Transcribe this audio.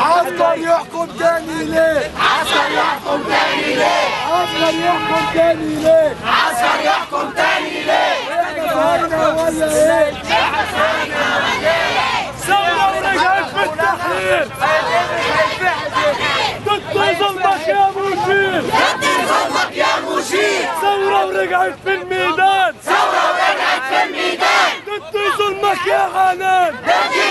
عسكر يحكم تاني ليه عسكر يحكم تاني ليه عسكر يحكم تاني ليه عسكر يحكم تاني ليه احنا ولا ايه ثورة ورجعت في التحرير ضد ظلمك يا مشير ضد ظلمك يا مشير ثورة ورجعت في الميدان ثورة ورجعت في الميدان ضد ظلمك يا حنان ضد